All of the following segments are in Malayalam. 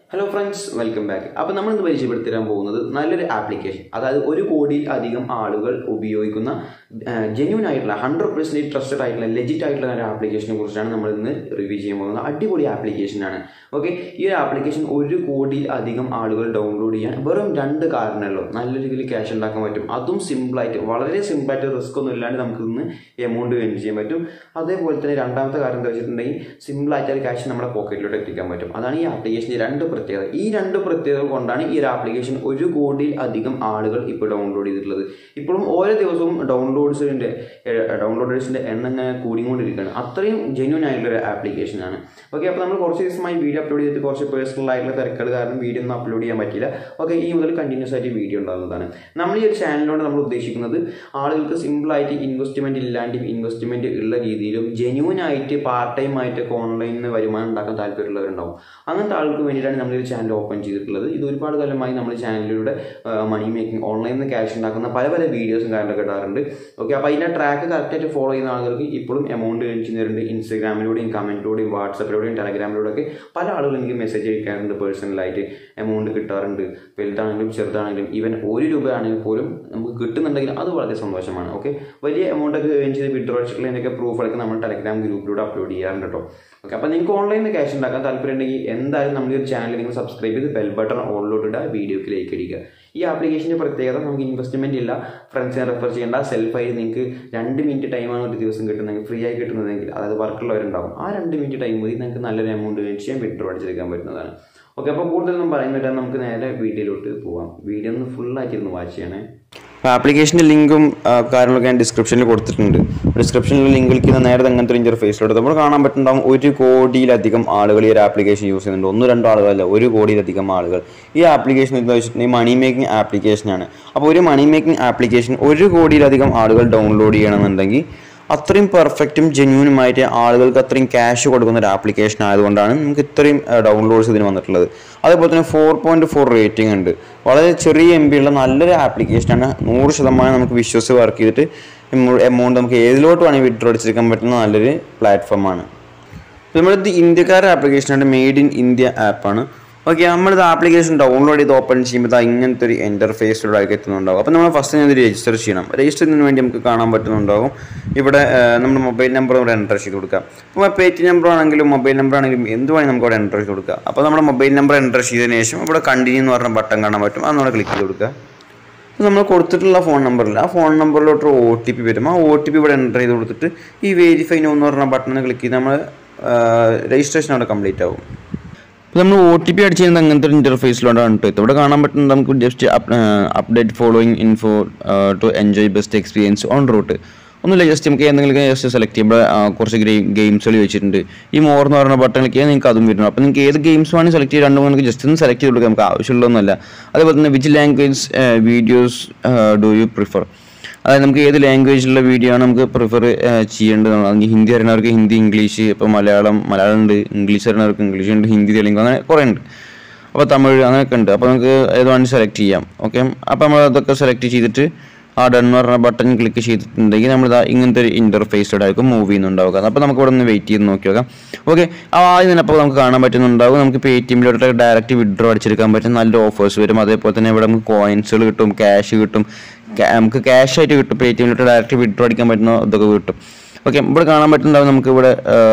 ഹലോ ഫ്രണ്ട്സ് വെൽക്കം ബാക്ക് അപ്പോൾ നമ്മൾ ഇന്ന് പരിചയപ്പെടുത്തി പോകുന്നത് നല്ലൊരു ആപ്ലിക്കേഷൻ അതായത് ഒരു കോടിയിൽ അധികം ആളുകൾ ഉപയോഗിക്കുന്ന ജെന്യൂൻ ആയിട്ടുള്ള ഹൺഡ്രഡ് പെർസെൻറ്റേജ് ട്രസ്റ്റഡ് ആയിട്ടുള്ള ലെജിറ്റ് ആയിട്ടുള്ള ഒരു ആപ്ലിക്കേഷനെ കുറിച്ചാണ് നമ്മൾ ഇന്ന് റിവ്യൂ ചെയ്യാൻ പോകുന്നത് അടിപൊളി ആപ്ലിക്കേഷനാണ് ഓക്കെ ഈ ഒരു ആപ്ലിക്കേഷൻ ഒരു കോടിയിൽ അധികം ആളുകൾ ഡൗൺലോഡ് ചെയ്യാൻ വെറും രണ്ട് കാരണമല്ലോ നല്ല രീതിയിൽ ക്യാഷ് ഉണ്ടാക്കാൻ പറ്റും അതും സിമ്പിളായിട്ട് വളരെ സിമ്പിളായിട്ട് റിസ്ക് ഒന്നും ഇല്ലാണ്ട് നമുക്ക് ഇന്ന് എമൗണ്ട് വേണ്ടി ചെയ്യാൻ പറ്റും അതേപോലെ തന്നെ രണ്ടാമത്തെ കാര്യം എന്താ വെച്ചിട്ടുണ്ടെങ്കിൽ സിമ്പിളായിട്ട് ഒരു ക്യാഷ് നമ്മുടെ പോക്കറ്റിലോട്ട് എത്തിക്കാൻ പറ്റും അതാണ് ഈ ആപ്ലിക്കേഷൻ്റെ രണ്ട് പ്രത്യേകത ഈ രണ്ട് പ്രത്യേകതകൾ കൊണ്ടാണ് ഈ ഒരു ആപ്ലിക്കേഷൻ ഒരു കോടിയിൽ അധികം ആളുകൾ ഇപ്പോൾ ഡൗൺലോഡ് ചെയ്തിട്ടുള്ളത് ഇപ്പോഴും ഓരോ ദിവസവും ഡൗൺലോഡ്സിൻ്റെ ഡൗൺലോഡേഴ്സിൻ്റെ എണ്ണം ഇങ്ങനെ കൂടിക്കൊണ്ടിരിക്കുകയാണ് അത്രയും ജെന്യൂൻ ആയിട്ടുള്ള ഒരു ആപ്ലിക്കേഷനാണ് ഓക്കെ അപ്പോൾ നമ്മൾ കുറച്ച് ദിവസമായി വീഡിയോ അപ്ലോഡ് ചെയ്തിട്ട് കുറച്ച് പേഴ്സണൽ ആയിട്ടുള്ള തിരക്കുകൾ കാരണം വീഡിയോ ഒന്നും അപ്ലോഡ് ചെയ്യാൻ പറ്റില്ല ഓക്കെ ഈ മുതൽ കണ്ടിന്യൂസ് ആയിട്ട് വീഡിയോ ഉണ്ടാകുന്നതാണ് നമ്മൾ ഈ ഒരു ചാനലിനോട് നമ്മൾ ഉദ്ദേശിക്കുന്നത് ആളുകൾക്ക് സിമ്പിളായിട്ട് ഇൻവെസ്റ്റ്മെൻറ്റ് ഇല്ലാണ്ടും ഇൻവെസ്റ്റ്മെൻറ്റ് ഉള്ള രീതിയിലും ജെന്യൂൻ ആയിട്ട് പാർട്ട് ടൈം ആയിട്ടൊക്കെ ഓൺലൈനിൽ നിന്ന് വരുമാനം ഉണ്ടാക്കാൻ താല്പര്യമുള്ളവരുണ്ടാവും അങ്ങനത്തെ ആൾക്ക് വേണ്ടിയിട്ടാണ് നമ്മൾ ഈ ചാനൽ ഓപ്പൺ ചെയ്തിട്ടുള്ളത് ഇത് ഒരുപാട് കാലമായി നമ്മൾ ചാനലിലൂടെ മണി മേക്കിംഗ് ഓൺലൈനിൽ നിന്ന് ക്യാഷ് ഉണ്ടാക്കുന്ന പല പല വീഡിയോസും കാര്യങ്ങളൊക്കെ ഇടാറുണ്ട് ഓക്കെ അപ്പോൾ അതിൻ്റെ ട്രാക്ക് കറക്റ്റായിട്ട് ഫോളോ ചെയ്യുന്ന ആളുകൾക്ക് ഇപ്പോഴും എമൗണ്ട് ചെയ്യുന്നവരുണ്ട് ഇൻസ്റ്റാഗ്രാമിലൂടെയും കമൻറ്റിലൂടെയും വാട്സപ്പിലൂടെയും ടെലഗ്രാമിലൂടെ ഒക്കെ പല ആളുകളും എനിക്ക് മെസ്സേജ് അയക്കാറുണ്ട് പേഴ്സണലായിട്ട് എമൗണ്ട് കിട്ടാറുണ്ട് വലുതാണെങ്കിലും ചെറുതാണെങ്കിലും ഈവൻ ഒരു രൂപയാണെങ്കിൽ പോലും നമുക്ക് കിട്ടുന്നുണ്ടെങ്കിൽ അത് വളരെ സന്തോഷമാണ് ഓക്കെ വലിയ എമൗണ്ട് ഒക്കെ ഏൺ ചെയ്ത് വിഡ്രോ അടിച്ചിട്ടുള്ളതിൻ്റെയൊക്കെ പ്രൂഫുകളൊക്കെ നമ്മൾ ടെലഗ്രാം ഗ്രൂപ്പിലൂടെ അപ്ലോഡ് ചെയ്യാറുണ്ട് കേട്ടോ ഓക്കെ അപ്പോൾ നിങ്ങൾക്ക് ഓൺലൈനിൽ ക്യാഷ് ഉണ്ടാക്കാൻ താല്പര്യം ഉണ്ടെങ്കിൽ എന്തായാലും നമ്മുടെ ഒരു ചാനൽ നിങ്ങൾ സബ്സ്ക്രൈബ് ചെയ്ത് ബെൽ ബട്ടൺ ഓൺലോഡ് ഇടുക വീഡിയോക്ക് ലൈക്ക് അടിക്കുക ഈ ആപ്ലിക്കേഷൻ്റെ പ്രത്യേകത നമുക്ക് ഇൻവെസ്റ്റ്മെൻറ്റ് ഇല്ല ഫ്രണ്ട്സിനെ റെഫർ ചെയ്യേണ്ട സെൽഫായി നിങ്ങൾക്ക് രണ്ട് മിനിറ്റ് ടൈമാണ് ഒരു ദിവസം കിട്ടുന്നതെങ്കിൽ ഫ്രീ ആയി കിട്ടുന്നതെങ്കിൽ അതായത് വർക്കുള്ളവരുണ്ടാവും ആ രണ്ട് മിനിറ്റ് ടൈം മതി നിങ്ങൾക്ക് നല്ലൊരു എമൗണ്ട് ചെയ്യാൻ വിഡ്രോ അടിച്ചെടുക്കാൻ പറ്റുന്നതാണ് ഓക്കെ അപ്പോൾ കൂടുതലൊന്നും പറയുന്നില്ല നമുക്ക് നേരെ വീഡിയോയിലോട്ട് പോവാം വീഡിയോ ഒന്ന് ഫുള്ളായിട്ടിരുന്ന് വാച്ച് ചെയ്യണേ അപ്പോൾ ആപ്ലിക്കേഷൻ്റെ ലിങ്കും കാര്യങ്ങളൊക്കെ ഞാൻ ഡിസ്ക്രിപ്ഷനിൽ കൊടുത്തിട്ടുണ്ട് ഡിസ്ക്രിപ്ഷനിൽ ലിങ്ക് ക്ലിക്ക് ചെയ്ത നേരെ അങ്ങനത്തെ ഒരു ഇൻ്റർഫേസിലോട്ട് നമ്മൾ കാണാൻ പറ്റുന്നുണ്ടാവും ഒരു കോടിയിലധികം ആളുകൾ ഈ ഒരു ആപ്ലിക്കേഷൻ യൂസ് ചെയ്യുന്നുണ്ട് ഒന്ന് രണ്ടോ ആളുകളല്ല ഒരു കോടിയിലധികം ആളുകൾ ഈ ആപ്ലിക്കേഷൻ എന്ന് വെച്ചിട്ടുണ്ടെങ്കിൽ മണി മേക്കിംഗ് ആപ്ലിക്കേഷനാണ് അപ്പോൾ ഒരു മണി മേക്കിംഗ് ആപ്ലിക്കേഷൻ ഒരു കോടിയിലധികം ആളുകൾ ഡൗൺലോഡ് ചെയ്യണമെന്നുണ്ടെങ്കിൽ അത്രയും പെർഫെക്റ്റും ജെന്യൂനുമായിട്ട് ആളുകൾക്ക് അത്രയും ക്യാഷ് കൊടുക്കുന്ന ഒരു ആപ്ലിക്കേഷൻ ആയതുകൊണ്ടാണ് നമുക്ക് ഇത്രയും ഡൗൺലോഡ്സ് ഇതിന് വന്നിട്ടുള്ളത് അതേപോലെ തന്നെ ഫോർ പോയിൻറ്റ് ഫോർ റേറ്റിംഗ് ഉണ്ട് വളരെ ചെറിയ എം ബി ഉള്ള നല്ലൊരു ആപ്ലിക്കേഷനാണ് നൂറ് ശതമാനം നമുക്ക് വിശ്വസിച്ച് വർക്ക് ചെയ്തിട്ട് എമൗണ്ട് നമുക്ക് ഏതിലോട്ട് വേണമെങ്കിൽ വിഡ്രോ അടിച്ചെടുക്കാൻ പറ്റുന്ന നല്ലൊരു പ്ലാറ്റ്ഫോമാണ് നമ്മളിത് ഇന്ത്യക്കാരുടെ ആപ്ലിക്കേഷനാണ് മെയ്ഡ് ഇൻ ഇന്ത്യ ആപ്പാണ് ഓക്കെ നമ്മളിത് ആപ്ലിക്കേഷൻ ഡൗൺലോഡ് ചെയ്ത് ഓപ്പൺ ചെയ്യുമ്പോൾ ഇങ്ങനത്തെ ഒരു ഇൻ്റർഫേസിലൂടെ ആയിരിക്കും എത്തുന്നുണ്ടാവും അപ്പോൾ നമ്മൾ ഫസ്റ്റ് ഞാൻ ഇത് രജിസ്റ്റർ ചെയ്യണം രജിസ്റ്റർ ചെയ്യുന്നതിന് വേണ്ടി നമുക്ക് കാണാൻ പറ്റുന്നുണ്ടാവും ഇവിടെ നമ്മുടെ മൊബൈൽ നമ്പർ ഇവിടെ എൻ്റർ ചെയ്ത് കൊടുക്കാം അപ്പോൾ പേ ടി നമ്പർ ആണെങ്കിലും മൊബൈൽ നമ്പർ ആണെങ്കിലും എന്ത് വേണമെങ്കിൽ നമുക്ക് അവിടെ എൻ്റർ ചെയ്ത് കൊടുക്കാം അപ്പോൾ നമ്മുടെ മൊബൈൽ നമ്പർ എൻ്റർ ചെയ്തതിന് ശേഷം ഇവിടെ കണ്ടിന്യൂ എന്ന് പറഞ്ഞ ബട്ടൺ കാണാൻ പറ്റും അത് നമ്മൾ ക്ലിക്ക് ചെയ്ത് കൊടുക്കുക നമ്മൾ കൊടുത്തിട്ടുള്ള ഫോൺ നമ്പറിൽ ആ ഫോൺ നമ്പറിലോട്ട് ഒ ടി പി വരും ആ ഒ ടി പി ഇവിടെ എൻ്റർ ചെയ്ത് കൊടുത്തിട്ട് ഈ വെരിഫൈ നോ എന്ന് പറഞ്ഞ ബട്ടണിൽ ക്ലിക്ക് ചെയ്ത് നമ്മൾ രജിസ്ട്രേഷൻ അവിടെ കംപ്ലീറ്റ് ആവും അപ്പോൾ നമ്മൾ ഒ ടി പി അടിച്ച് ചെയ്യുന്നത് അങ്ങനത്തെ ഒരു ഇൻ്റർഫേസിലോട്ടാണ് കേട്ടോ ഇവിടെ കാണാൻ പറ്റുന്നത് നമുക്ക് just update following info to enjoy best experience on root ഒന്നുമില്ല ജസ്റ്റ് നമുക്ക് എന്തെങ്കിലും ജസ്റ്റ് സെലക്ട് ചെയ്യുമ്പോൾ കുറച്ച് ഗെയിംസുകൾ വെച്ചിട്ടുണ്ട് ഈ മോർ എന്ന് പറയുന്ന ബട്ടൺ ക്ലിക്ക് ചെയ്യാൻ നിങ്ങൾക്ക് അതും വരുന്നു അപ്പോൾ നിങ്ങൾക്ക് ഏത് ഗെയിംസ് വേണമെങ്കിൽ സെലക്ട് ചെയ്ത് രണ്ട് മൂന്ന് ജസ്റ്റ് ഒന്ന് സെലക്ട് ചെയ്ത് കൊടുക്കാം നമുക്ക് ആവശ്യമുള്ളതൊന്നുമല്ല അതേപോലെ തന്നെ which language videos do you prefer അതായത് നമുക്ക് ഏത് ലാംഗ്വേജിലുള്ള വീഡിയോ ആണ് നമുക്ക് പ്രിഫർ ചെയ്യേണ്ടത് അല്ലെങ്കിൽ ഹിന്ദി അറിയുന്നവർക്ക് ഹിന്ദി ഇംഗ്ലീഷ് ഇപ്പോൾ മലയാളം മലയാളം ഉണ്ട് ഇംഗ്ലീഷ് അറിയുന്നവർക്ക് ഇംഗ്ലീഷ് ഉണ്ട് ഹിന്ദി തെലുങ്ക് അങ്ങനെ കുറേ ഉണ്ട് അപ്പോൾ തമിഴ് അങ്ങനെയൊക്കെ ഉണ്ട് അപ്പോൾ നമുക്ക് ഏത് വേണമെങ്കിൽ സെലക്ട് ചെയ്യാം ഓക്കെ അപ്പോൾ നമ്മൾ അതൊക്കെ സെലക്ട് ചെയ്തിട്ട് ആ ഡൺ എന്ന് പറഞ്ഞ ബട്ടൺ ക്ലിക്ക് ചെയ്തിട്ടുണ്ടെങ്കിൽ നമ്മൾ ഇങ്ങനത്തെ ഒരു ഇൻ്റർഫേസിലൂടെ ആയിരിക്കും മൂവ് ചെയ്യുന്നുണ്ടാവുക അപ്പോൾ നമുക്ക് ഇവിടെ ഒന്ന് വെയിറ്റ് ചെയ്ത് നോക്കി നോക്കാം ഓക്കെ ആദ്യം തന്നെ അപ്പോൾ നമുക്ക് കാണാൻ പറ്റുന്നുണ്ടാവും നമുക്ക് പേ ടി എമ്മിലോട്ട് ഡയറക്റ്റ് വിഡ്രോ അടിച്ചെടുക്കാൻ പറ്റും നല്ല ഓഫേഴ്സ് വരും അതേപോലെ തന്നെ ഇവിടെ നമുക്ക് കോയിൻസുകൾ കിട്ടും ക്യാഷ് കിട്ടും നമുക്ക് ക്യാഷ് ആയിട്ട് കിട്ടും പേ ടി എമ്മിലോട്ട് ഡയറക്റ്റ് വിഡ്രോ അടിക്കാൻ പറ്റുന്ന ഇതൊക്കെ കിട്ടും ഓക്കെ ഇവിടെ കാണാൻ പറ്റുന്നുണ്ടാവും നമുക്ക് ഇവിടെ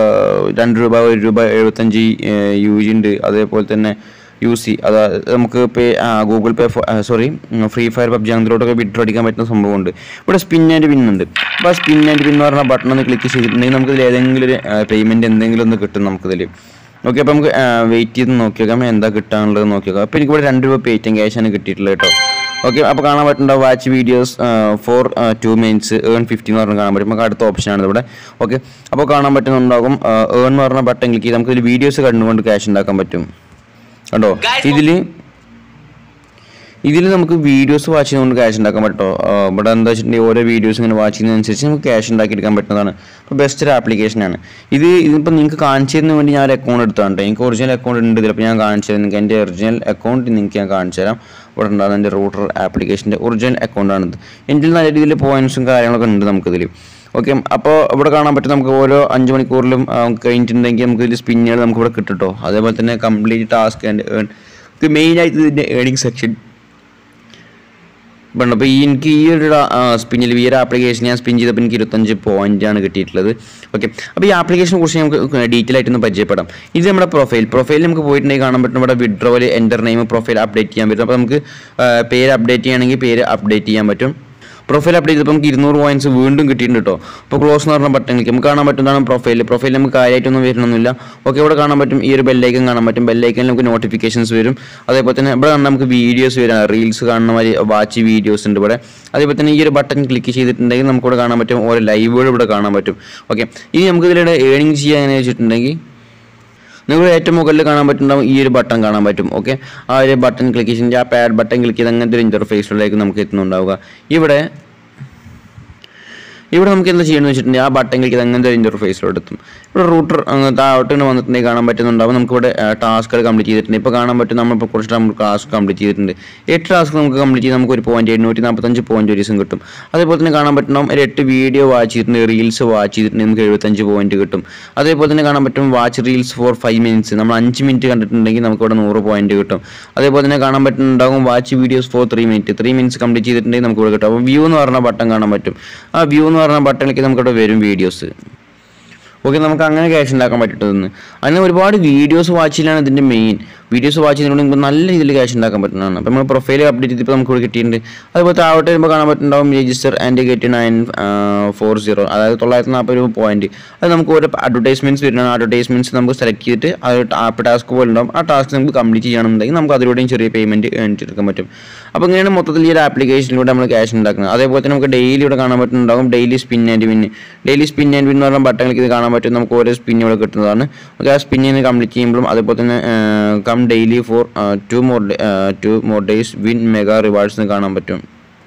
രണ്ട് രൂപ ഒരു രൂപ എഴുപത്തഞ്ച് യു ജി ഉണ്ട് അതേപോലെ തന്നെ യു സി അതായത് നമുക്ക് pay Google pay sorry free fire PUBG അങ്ങനത്തിലോട്ടൊക്കെ വിഡ്രോ അടിക്കാൻ പറ്റുന്ന സംഭവമുണ്ട് ഇവിടെ സ്പിൻ ആൻഡ് പിൻ ഉണ്ട് അപ്പോൾ ആ സ്പിൻ ആൻഡ് പിൻ എന്ന് പറഞ്ഞ ബട്ടൺ ഒന്ന് ക്ലിക്ക് ചെയ്തിട്ടുണ്ടെങ്കിൽ നമുക്ക് ഇതിൽ ഏതെങ്കിലും ഒരു പേയ്മെൻറ്റ് എന്തെങ്കിലും ഒന്ന് കിട്ടും നമുക്കിതിൽ ഓക്കെ അപ്പോൾ നമുക്ക് വെയിറ്റ് ചെയ്ത് നോക്കി നോക്കാം എന്താ കിട്ടാനുള്ളത് നോക്കി നോക്കാം അപ്പോൾ എനിക്കിവിടെ രണ്ട് രൂപ പേ ടി എം ക്യാഷാണ് കിട്ടിയിട്ടുള്ളത് കേട്ടോ ഓക്കെ അപ്പോൾ കാണാൻ പറ്റുന്നുണ്ടാവും watch videos for two minutes earn fifty എന്ന് പറഞ്ഞ് കാണാൻ പറ്റും നമുക്ക് അടുത്ത ഓപ്ഷനാണ് ഇവിടെ ഓക്കെ അപ്പോൾ കാണാൻ പറ്റുന്നുണ്ടാകും ഏൺ എന്ന് പറഞ്ഞ ബട്ടൺ ക്ലിക്ക് ചെയ്ത് നമുക്ക് ഇതിൽ വീഡിയോസ് കണ്ടുകൊണ്ട് ക്യാഷ് ഉണ്ടാക്കാൻ പറ്റും കണ്ടോ ഇതിൽ ഇതിൽ നമുക്ക് വീഡിയോസ് വാച്ച് ചെയ്തുകൊണ്ട് ക്യാഷ് ഉണ്ടാക്കാൻ പറ്റുമോ ഇവിടെ എന്താ വെച്ചിട്ടുണ്ടെങ്കിൽ ഓരോ വീഡിയോസ് ഇങ്ങനെ വാച്ച് ചെയ്യുന്നതനുസരിച്ച് നമുക്ക് ക്യാഷ് ഉണ്ടാക്കിയെടുക്കാൻ പറ്റുന്നതാണ് അപ്പോൾ ബെസ്റ്റ് ഒരു ആപ്ലിക്കേഷനാണ് ഇത് ഇതിപ്പോൾ നിങ്ങൾക്ക് കാണിച്ചു തരുന്നതിന് വേണ്ടി ഞാൻ ഒരു അക്കൗണ്ട് എടുത്താണ് എനിക്ക് ഒറിജിനൽ അക്കൗണ്ട് ഉണ്ട് ഇതിലപ്പോൾ ഞാൻ കാണിച്ചു തരാം നിങ്ങൾക്ക് എൻ്റെ ഒറിജിനൽ അക്കൗണ്ട് നിങ്ങൾക്ക് ഞാൻ കാണിച്ചു തരാം ഇവിടെ ഉണ്ടാകുന്ന എൻ്റെ റൂട്ടർ ആപ്ലിക്കേഷൻ്റെ ഒറിജിനൽ അക്കൗണ്ടാണിത് എൻ്റെ നല്ല രീതിയിൽ പോയിൻസും കാര്യങ്ങളൊക്കെ ഉണ്ട് നമുക്കിതിൽ ഓക്കെ അപ്പോൾ ഇവിടെ കാണാൻ പറ്റും നമുക്ക് ഓരോ അഞ്ച് മണിക്കൂറിലും ആ, കഴിഞ്ഞിട്ടുണ്ടെങ്കിൽ നമുക്ക് ഇതിൽ സ്പിന്നുകൾ നമുക്ക് ഇവിടെ കിട്ടും കേട്ടോ അതേപോലെ തന്നെ കംപ്ലീറ്റ് ടാസ്ക് ആൻഡ് ഏൺ ഇത് മെയിനായിട്ട് ഇതിൻ്റെ ഏണിംഗ് സെക്ഷൻ വേണ്ട അപ്പോൾ ഈ എനിക്ക് ഈ ഒരു സ്പിന്നിൽ ഈ ഒരു ആപ്ലിക്കേഷൻ ഞാൻ സ്പിൻ ചെയ്തപ്പോൾ എനിക്ക് ഇരുപത്തഞ്ച് പോയിന്റ് ആണ് കിട്ടിയിട്ടുള്ളത് ഓക്കെ അപ്പോൾ ഈ ആപ്ലിക്കേഷനെ കുറിച്ച് നമുക്ക് ഡീറ്റെയിൽ ആയിട്ടൊന്ന് പരിചയപ്പെടാം ഇത് നമ്മുടെ പ്രൊഫൈൽ പ്രൊഫൈൽ നമുക്ക് പോയിട്ടുണ്ടെങ്കിൽ കാണാൻ പറ്റും ഇവിടെ withdrawal enter name profile update ചെയ്യാൻ പറ്റും അപ്പോൾ നമുക്ക് ആ, പേര് അപ്ഡേറ്റ് ചെയ്യണമെങ്കിൽ പേര് അപ്ഡേറ്റ് ചെയ്യാൻ പറ്റും പ്രൊഫൈൽ അപ്ഡേറ്റ് ചെയ്തപ്പോൾ നമുക്ക് ഇരുന്നൂറ് പോയിന്റ്സ് വീണ്ടും കിട്ടിയിട്ടുണ്ട് കേട്ടോ അപ്പോൾ ക്ലോസ് എന്ന് പറഞ്ഞ ബട്ടൺ ക്ലിക്ക് നമുക്ക് കാണാൻ പറ്റുന്നതാണ് പ്രൊഫൈൽ പ്രൊഫൈൽ നമുക്ക് കാര്യമായിട്ടൊന്നും വരണമൊന്നുമില്ല ഓക്കെ ഇവിടെ കാണാൻ പറ്റും ഈ ഒരു ബെല്ലൈക്കൻ കാണാൻ പറ്റും ബെല്ലൈക്കനിൽ നമുക്ക് നോട്ടിഫിക്കേഷൻസ് വരും അതേപോലെ തന്നെ ഇവിടെ നമുക്ക് വീഡിയോസ് വരാം റീൽസ് കാണുന്ന മാതിരി വാച്ച് വീഡിയോസ് ഉണ്ട് ഇവിടെ അതേപോലെ തന്നെ ഈ ഒരു ബട്ടൺ ക്ലിക്ക് ചെയ്തിട്ടുണ്ടെങ്കിൽ നമുക്ക് ഇവിടെ കാണാൻ പറ്റും ഓരോ ലൈവുകൾ ഇവിടെ കാണാൻ പറ്റും ഓക്കെ ഇനി നമുക്ക് ഇതിലൂടെ ഏണിംഗ് ചെയ്യാൻ എങ്ങനെ വെച്ചിട്ടുണ്ടെങ്കിൽ നിങ്ങൾ ഏറ്റവും മുകളിൽ കാണാൻ പറ്റുന്നുണ്ടാവും ഈ ഒരു ബട്ടൺ കാണാൻ പറ്റും ഓക്കെ ആ ഒരു ബട്ടൺ ക്ലിക്ക് ചെയ്തിട്ട് ആ പാഡ് ബട്ടൺ ക്ലിക്ക് ചെയ്ത് അങ്ങനത്തെ ഒരു ഇൻ്റർഫേസിലേക്ക് നമുക്ക് എത്തുന്നുണ്ടാവുക ഇവിടെ ഇവിടെ നമുക്ക് എന്താ ചെയ്യണമെന്ന് വെച്ചിട്ടുണ്ടെങ്കിൽ ആ ബട്ടൺ ക്ലിക്ക് ചെയ്ത് അങ്ങനത്തെ ഒരു ഇൻ്റർഫേസിലോട്ട് എത്തും ഇവിടെ റൂട്ടർ താഴോട്ട് ഇങ്ങനെ വന്നിട്ടുണ്ടെങ്കിൽ കാണാൻ പറ്റുന്നുണ്ടാവും നമുക്ക് ഇവിടെ ടാസ്കുകൾ കംപ്ലീറ്റ് ചെയ്തിട്ടുണ്ട് ഇപ്പോൾ കാണാൻ പറ്റും നമ്മളിപ്പോൾ കുറച്ച് നമ്മൾ ടാസ്ക് കംപ്ലീറ്റ് ചെയ്തിട്ടുണ്ട് എട്ട് ടാസ്ക് നമുക്ക് കംപ്ലീറ്റ് ചെയ്ത് നമുക്ക് ഒരു പോയിന്റ് എണ്ണൂറ്റി നാൽപ്പത്തഞ്ച് പോയിന്റ് ഒരു ദിവസം കിട്ടും അതേപോലെ തന്നെ കാണാൻ പറ്റും ഒരു എട്ട് വീഡിയോ വാച്ച് ചെയ്തിട്ടുണ്ട് റീൽസ് വാച്ച് ചെയ്തിട്ടുണ്ടെങ്കിൽ നമുക്ക് എഴുപത്തഞ്ച് പോയിന്റ് കിട്ടും അതേപോലെ തന്നെ കാണാൻ പറ്റും watch reels for five minutes നമ്മൾ അഞ്ച് മിനിറ്റ് കണ്ടിട്ടുണ്ടെങ്കിൽ നമുക്ക് ഇവിടെ നൂറ് പോയിന്റ് കിട്ടും അതേപോലെ തന്നെ കാണാൻ പറ്റുന്നുണ്ടാകും watch videos for three minute three minutes complete ചെയ്തിട്ടുണ്ടെങ്കിൽ നമുക്ക് ഇവിടെ കിട്ടും അപ്പോൾ വ്യൂ എന്ന് പറഞ്ഞ ബട്ടൺ കാണാൻ പറ്റും ആ വ്യൂ എന്ന് പറഞ്ഞ ബട്ടണിലേക്ക് നമുക്ക് ഇവിടെ വരും വീഡിയോസ് ഓക്കെ നമുക്ക് അങ്ങനെ ക്യാഷ് ഉണ്ടാക്കാൻ പറ്റുന്നത് അങ്ങനെ ഒരുപാട് വീഡിയോസ് വാച്ച് ചെയ്യലാണ് ഇതിൻ്റെ മെയിൻ വീഡിയോസ് വാച്ച് ചെയ്തുകൊണ്ട് നമുക്ക് നല്ല രീതിയിൽ ക്യാഷ് ഉണ്ടാക്കാൻ പറ്റുന്നതാണ് അപ്പോൾ നമ്മൾ പ്രൊഫൈൽ അപ്ഡേറ്റ് ചെയ്തിപ്പോൾ നമുക്ക് ഇവിടെ കിട്ടിയിട്ടുണ്ട് അതുപോലെ താഴോട്ട് വരുമ്പോൾ കാണാൻ പറ്റുന്നുണ്ടാവും register and get nine four zero അതായത് തൊള്ളായിരത്തി നാൽപ്പത് രൂപ പോയിന്റ് അത് നമുക്ക് ഓരോ അഡ്വർടൈസ്മെൻറ്റ്സ് വരുന്ന അഡ്വർടൈസ്മെൻറ്റ്സ് നമുക്ക് സെലക്ട് ചെയ്തിട്ട് അത് ആപ്പ് ടാസ്ക് പോലെ ഉണ്ടാവും ആ ടാസ്ക് നമുക്ക് കംപ്ലീറ്റ് ചെയ്യണമെന്നുണ്ടെങ്കിൽ നമുക്ക് അതിലൂടെയും ചെറിയ പേയ്മെൻറ്റ് എടുക്കാൻ പറ്റും അപ്പോൾ ഇങ്ങനെയാണ് മൊത്തത്തിൽ ഈ ഒരു ആപ്ലിക്കേഷനിലൂടെ നമ്മൾ ക്യാഷ് ഉണ്ടാക്കുന്നത് അതേപോലെ തന്നെ നമുക്ക് ഡെയിലി ഇവിടെ കാണാൻ പറ്റുന്നുണ്ടാവും daily spin and win daily spin and win എന്ന് പറഞ്ഞ ബട്ടണിലേക്ക് ഇത് കാണാൻ പറ്റും നമുക്ക് ഓരോ സ്പിൻ ഇവിടെ കിട്ടുന്നതാണ് നമുക്ക് ആ സ്പിന്നിന് കംപ്ലീറ്റ് ചെയ്യുമ്പോഴും അതേപോലെ തന്നെ come daily for two more two more days win mega rewards എന്ന് കാണാൻ പറ്റും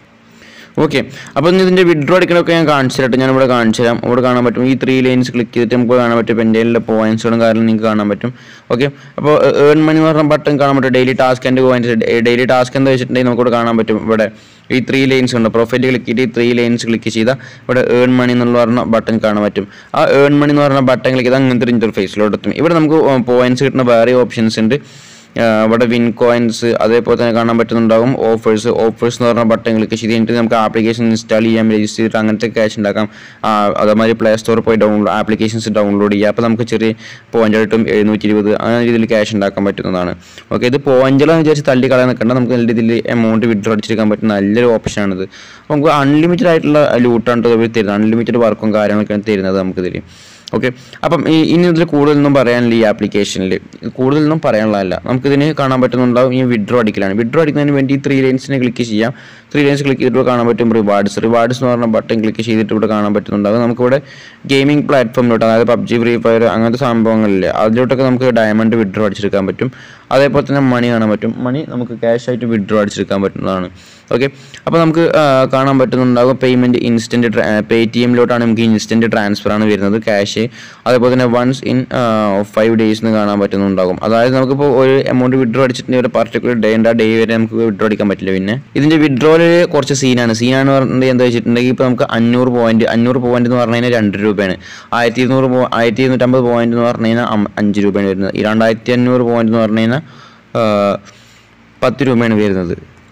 ഓക്കെ അപ്പോൾ ഇന്ന് ഇതിൻ്റെ വിഡ്രോ അടിക്കണമൊക്കെ ഞാൻ കാണിച്ചു തരട്ടെ ഞാൻ ഇവിടെ കാണിച്ചു തരാം ഇവിടെ കാണാൻ പറ്റും ഈ ത്രീ ലൈൻസ് ക്ലിക്ക് ചെയ്തിട്ട് നമുക്ക് കാണാൻ പറ്റും എൻ്റെ പോയിന്റ്സുകളും കാരണം നിങ്ങൾക്ക് കാണാൻ പറ്റും ഓക്കെ അപ്പോൾ ഏൺ മണി എന്ന് പറഞ്ഞ ബട്ടൺ കാണാൻ പറ്റും daily task and points daily task എന്താ വെച്ചിട്ടുണ്ടെങ്കിൽ നമുക്ക് ഇവിടെ കാണാൻ പറ്റും ഇവിടെ ഈ ത്രീ ലൈൻസ് ഉണ്ട് പ്രൊഫൈൽ ക്ലിക്ക് ചെയ്തിട്ട് ഈ ത്രീ ലൈൻസ് ക്ലിക്ക് ചെയ്താൽ ഇവിടെ ഏൺ മണി എന്നുള്ള പറഞ്ഞ ബട്ടൺ കാണാൻ പറ്റും ആ ഏൺ മണി എന്ന് പറഞ്ഞ ബട്ടൺ ക്ലിക്ക് ചെയ്താൽ അങ്ങനത്തെ ഒരു ഇൻ്റർഫേസിലോട്ട് എത്തും ഇവിടെ നമുക്ക് പോയിന്റ്സ് കിട്ടുന്ന വേറെ ഓപ്ഷൻസ് ഉണ്ട് ആ, ഇവിടെ വിൻ കോയിൻസ് അതേപോലെ തന്നെ കാണാൻ പറ്റുന്നുണ്ടാകും ഓഫേഴ്സ് ഓഫേഴ്സ് എന്ന് പറഞ്ഞ ബട്ടൺ ക്ലിക്ക് ചെയ്ത് കഴിഞ്ഞിട്ട് നമുക്ക് ആപ്ലിക്കേഷൻ ഇൻസ്റ്റാൾ ചെയ്യാം രജിസ്റ്റർ ചെയ്തിട്ട് അങ്ങനത്തെ ക്യാഷ് ഉണ്ടാക്കാം ആ, അതേമാതിരി പ്ലേ സ്റ്റോറിൽ പോയി ഡൗൺലോഡ് ആപ്ലിക്കേഷൻസ് ഡൗൺലോഡ് ചെയ്യുക അപ്പോൾ നമുക്ക് ചെറിയ പോയിന്റ് ആയിട്ടും എഴുന്നൂറ്റി ഇരുപത് അങ്ങനെ രീതിയിൽ ക്യാഷ് ഉണ്ടാക്കാൻ പറ്റുന്നതാണ് ഓക്കെ ഇത് പോയിന്റുകളെന്ന് വിചാരിച്ച് തള്ളി കളയാൻ നിൽക്കേണ്ട നമുക്ക് നല്ല രീതിയിൽ എമൗണ്ട് വിഡ്രോ അടിച്ചെടുക്കാൻ പറ്റുന്ന നല്ലൊരു ഓപ്ഷനാണിത് അപ്പോൾ നമുക്ക് അൺലിമിറ്റഡ് ആയിട്ടുള്ള ലൂട്ടാണ് ഇവർ തരുന്നത് അൺലിമിറ്റഡ് വർക്കും കാര്യങ്ങളൊക്കെയാണ് തരുന്നത് നമുക്കിതിൽ ഓക്കെ അപ്പം ഈ ഇനി ഇതിൽ കൂടുതലൊന്നും പറയാനില്ല ഈ ആപ്ലിക്കേഷനിൽ കൂടുതലൊന്നും പറയാനുള്ളതല്ല നമുക്കിതിന് കാണാൻ പറ്റുന്നുണ്ടാവും ഈ വിഡ്രോ അടിക്കലാണ് വിഡ്രോ അടിക്കുന്നതിന് വേണ്ടി ഈ ത്രീ ലൈൻസിനെ ക്ലിക്ക് ചെയ്യാം ത്രീ ലൈൻസ് ക്ലിക്ക് ചെയ്തിട്ട് ഇവിടെ കാണാൻ പറ്റും റിവാർഡ്സ് റിവാർഡ്സ് എന്ന് പറഞ്ഞ ബട്ടൺ ക്ലിക്ക് ചെയ്തിട്ട് ഇവിടെ കാണാൻ പറ്റുന്നുണ്ടാവും നമുക്കിവിടെ ഗെയിമിംഗ് പ്ലാറ്റ്ഫോമിലോട്ട് അതായത് പബ്ജി ഫ്രീ ഫയർ അങ്ങനത്തെ സംഭവങ്ങളില്ലേ അതിലോട്ടൊക്കെ നമുക്ക് ഡയമണ്ട് വിഡ്രോ അടിച്ചെടുക്കാൻ പറ്റും അതേപോലെ തന്നെ മണി കാണാൻ പറ്റും മണി നമുക്ക് ക്യാഷ് ആയിട്ട് വിഡ്രോ അടിച്ചെടുക്കാൻ പറ്റുന്നതാണ് ഓക്കെ അപ്പോൾ നമുക്ക് ആ, കാണാൻ പറ്റുന്നുണ്ടാകും പേയ്മെൻറ്റ് ഇൻസ്റ്റൻറ്റ് പേ ടി എമ്മിലോട്ടാണ് നമുക്ക് ഇൻസ്റ്റൻറ്റ് ട്രാൻസ്ഫർ ആണ് വരുന്നത് ക്യാഷ് അതേപോലെ തന്നെ വൺസ് ഇൻ ഫൈവ് ഡേയ്സ് എന്ന് കാണാൻ പറ്റുന്നുണ്ടാകും അതായത് നമുക്കിപ്പോൾ ഒരു എമൗണ്ട് വിഡ്രോ അടിച്ചിട്ടുണ്ടെങ്കിൽ ഒരു പർട്ടിക്കുലർ ഡേ ഉണ്ട് ആ ഡേ വരെ നമുക്ക് വിഡ്രോ അടിക്കാൻ പറ്റില്ല പിന്നെ ഇതിൻ്റെ വിഡ്രോയിൽ കുറച്ച് സീനാണ് സീനാണ് പറഞ്ഞത് എന്താ വെച്ചിട്ടുണ്ടെങ്കിൽ ഇപ്പോൾ നമുക്ക് അഞ്ഞൂറ് പോയിന്റ് അഞ്ഞൂറ് പോയിന്റ് എന്ന് പറഞ്ഞു കഴിഞ്ഞാൽ രണ്ട് രൂപയാണ് ആയിരത്തി ഇരുന്നൂറ് പോ ആയിരത്തി ഇരുന്നൂറ്റമ്പത് പോയിന്റ് എന്ന് പറഞ്ഞു കഴിഞ്ഞാൽ അം- അഞ്ച് രൂപയാണ് വരുന്നത് ഈ രണ്ടായിരത്തി അഞ്ഞൂറ് പോയിന്റ് എന്ന് പറഞ്ഞു കഴിഞ്ഞാൽ ആ, പത്ത് രൂപയാണ് വരുന്നത്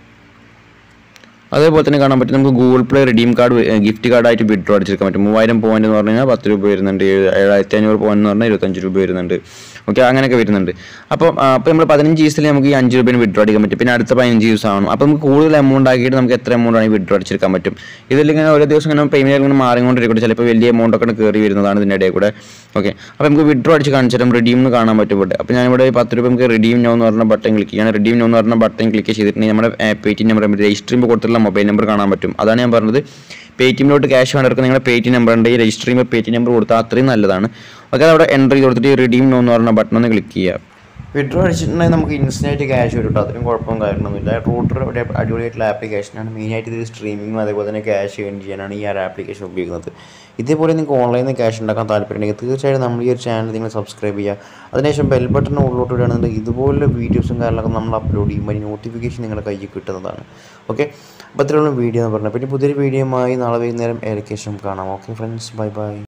അതേപോലെ തന്നെ കാണാൻ പറ്റും നമുക്ക് Google play redeem card gift കാർഡായിട്ട് വിഡ്രോ അടിച്ചെടുക്കാൻ പറ്റും മൂവായിരം പോയിന്റ് എന്ന് പറഞ്ഞു കഴിഞ്ഞാൽ പത്ത് രൂപ വരുന്നുണ്ട് ഏഴ്- ഏഴായിരത്തി അഞ്ഞൂറ് പോയിന്റ് എന്ന് പറഞ്ഞാൽ ഇരുപത്തഞ്ച് രൂപ വരുന്നുണ്ട് ഓക്കെ അങ്ങനെയൊക്കെ വരുന്നുണ്ട് അപ്പോൾ അപ്പോൾ നമ്മൾ പതിനഞ്ച് ദിവസത്തിൽ നമുക്ക് ഈ അഞ്ച് രൂപയാണ് വിഡ്രോ അടിക്കാൻ പറ്റും പിന്നെ അടുത്ത പതിനഞ്ച് ദിവസം ആവണം അപ്പോൾ നമുക്ക് കൂടുതൽ എമൗണ്ട് ആക്കിയിട്ട് നമുക്ക് എത്ര എമൗണ്ട് ആണ് വിഡ്രോ അടിച്ചെടുക്കാൻ പറ്റും ഇതിൽ ഇങ്ങനെ ഓരോ ദിവസം ഇങ്ങനെ പേയ്മെൻറ്റ് ഇങ്ങനെ മാറിക്കൊണ്ടിരിക്കും ചിലപ്പോൾ വലിയ എമൗണ്ട് ഒക്കെ കയറി വരുന്നതാണ് ഇതിൻ്റെ ഇടയിൽ കൂടെ ഓക്കെ അപ്പോൾ നമുക്ക് വിഡ്രോ അടിച്ച് കാണിച്ചു തരാം റിഡീം എന്ന് കാണാൻ പറ്റും ഇവിടെ അപ്പോൾ ഞാനിവിടെ പത്ത് രൂപ നമുക്ക് റിഡീം നോ എന്ന് പറഞ്ഞ ബട്ടൺ ക്ലിക്ക് ചെയ്യണം റിഡീം നോ എന്ന് പറഞ്ഞ ബട്ടൺ ക്ലിക്ക് ചെയ്തിട്ടുണ്ടെങ്കിൽ നമ്മുടെ പേ ടി നമ്പർ രജിസ്റ്റർ ചെയ്യുമ്പോൾ കൊടുത്തുള്ള മൊബൈൽ നമ്പർ കാണാൻ പറ്റും അതാണ് ഞാൻ പറഞ്ഞത് പേ ടി എമ്മിലോട്ട് ക്യാഷ് വേണ്ടവർക്ക് നിങ്ങളുടെ പേ ടി നമ്പർ ഉണ്ട് ഈ രജിസ്റ്റർ ചെയ്യുമ്പോൾ പേ ടി നമ്പർ കൊടുത്താൽ അത്രയും നല്ലതാണ് ഓക്കെ അവിടെ എൻ്റർ ചെയ്ത് കൊടുത്തിട്ട് റിഡീം നോ എന്ന് പറഞ്ഞ ബട്ടൺ ഒന്ന് ക്ലിക്ക് ചെയ്യുക വിഡ്രോ അടിച്ചിട്ടുണ്ടെങ്കിൽ നമുക്ക് ഇൻസ്റ്റൻറ്റ് ക്യാഷ് വരും കേട്ടോ അതിനും കുഴപ്പവും കാര്യങ്ങളൊന്നുമില്ല റൂട്ടർ ഒരു അടിപൊളിയായിട്ടുള്ള ആപ്ലിക്കേഷനാണ് മെയിനായിട്ട് ഇത് സ്ട്രീമിങ്ങും അതേപോലെ തന്നെ ക്യാഷ് ഏൺ ചെയ്യാനാണ് ഈ ഒരു ആപ്ലിക്കേഷൻ ഉപയോഗിക്കുന്നത് ഇതേപോലെ നിങ്ങൾക്ക് ഓൺലൈനിൽ നിന്ന് ക്യാഷ് ഉണ്ടാക്കാൻ താല്പര്യമുണ്ടെങ്കിൽ തീർച്ചയായും നമ്മൾ ഈ ഒരു ചാനൽ നിങ്ങൾ സബ്സ്ക്രൈബ് ചെയ്യുക അതിനുശേഷം ബെൽ ബട്ടൺ ഉള്ളിലോട്ട് ഇടുകയാണെന്നുണ്ടെങ്കിൽ ഇതുപോലുള്ള വീഡിയോസും കാര്യങ്ങളൊക്കെ നമ്മൾ അപ്ലോഡ് ചെയ്യുമ്പോൾ അതിന് നോട്ടിഫിക്കേഷൻ നിങ്ങളുടെ കയ്യിൽ കിട്ടുന്നതാണ് ഓക്കെ അപ്പോൾ അത്രയുള്ള വീഡിയോ എന്ന് പറഞ്ഞാൽ പിന്നെ പുതിയൊരു വീഡിയോയുമായി നാളെ വൈകുന്നേരം ഏകദേശം കാണാം ഓക്കെ ഫ്രണ്ട്സ് ബൈ ബൈ